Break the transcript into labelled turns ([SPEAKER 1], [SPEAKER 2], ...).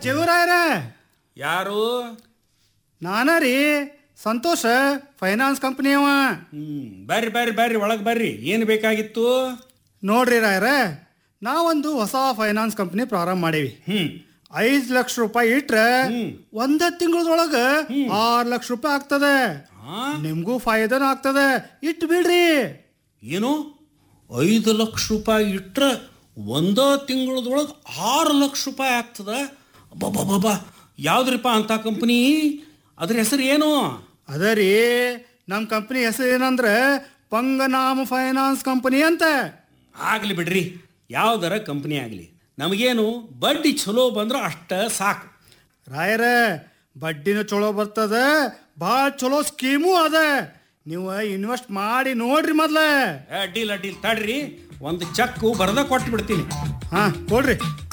[SPEAKER 1] ಜೀವರಾಯರ
[SPEAKER 2] ಯಾರು
[SPEAKER 1] ನಾನ ರೀ ಸಂತೋಷ ಫೈನಾನ್ಸ್ ಕಂಪ್ನಿ ಅವ
[SPEAKER 2] ಹ್ಮ್ ಬರ್ರಿ ಬರ್ರಿ ಬರ್ರಿ ಒಳಗೆ ಬರ್ರಿ ಏನು ಬೇಕಾಗಿತ್ತು
[SPEAKER 1] ನೋಡ್ರಿ ರಾಯರ ನಾವೊಂದು ಹೊಸ ಫೈನಾನ್ಸ್ ಕಂಪ್ನಿ ಪ್ರಾರಂಭ ಮಾಡೀವಿ
[SPEAKER 2] ಹ್ಮ್
[SPEAKER 1] ಐದ್ ಲಕ್ಷ ರೂಪಾಯಿ ಇಟ್ರೆ ಒಂದ ತಿಂಗಳದೊಳಗ ಆರ್ ಲಕ್ಷ ರೂಪಾಯಿ ಆಗ್ತದೆ
[SPEAKER 2] ಹಾ
[SPEAKER 1] ನಿಮ್ಗೂ ಫಾಯ್ದನ ಆಗ್ತದೆ ಇಟ್ಟು ಬಿಡ್ರಿ
[SPEAKER 2] ಏನು ಐದು ಲಕ್ಷ ರೂಪಾಯಿ ಇಟ್ರೆ ಒಂದ ತಿಂಗಳದೊಳಗೆ ಆರು ಲಕ್ಷ ರೂಪಾಯಿ ಆಗ್ತದ ಬಾಬಾ ಯಾವ್ದ್ರಿಪ್ಪ ಅಂತ ಕಂಪ್ನಿ ಅದ್ರ ಹೆಸರು ಏನು
[SPEAKER 1] ಅದ ರೀ ನಮ್ಮ ಕಂಪ್ನಿ ಹೆಸರು ಏನಂದ್ರೆ ಪಂಗನಾಮ ಫೈನಾನ್ಸ್ ಕಂಪನಿ ಅಂತ
[SPEAKER 2] ಆಗಲಿ ಬಿಡ್ರಿ ಯಾವ್ದಾರ ಕಂಪ್ನಿ ಆಗಲಿ ನಮಗೇನು ಬಡ್ಡಿ ಚಲೋ ಬಂದ್ರೆ ಅಷ್ಟ ಸಾಕು
[SPEAKER 1] ರಾಯರ ಬಡ್ಡಿನೂ ಚಲೋ ಬರ್ತದ ಭಾಳ ಚಲೋ ಸ್ಕೀಮು ಅದ ನೀವು ಇನ್ವೆಸ್ಟ್ ಮಾಡಿ ನೋಡ್ರಿ ಮೊದ್ಲ
[SPEAKER 2] ಅಡ್ಡಿಲ್ಲ ಅಡ್ಡಿಲ್ಲ ತಡ್ರಿ ಒಂದು ಚೆಕ್ಕು ಬರ್ದ ಕೊಟ್ಟು ಬಿಡ್ತೀನಿ
[SPEAKER 1] ಹಾ ಕೊಡ್ರಿ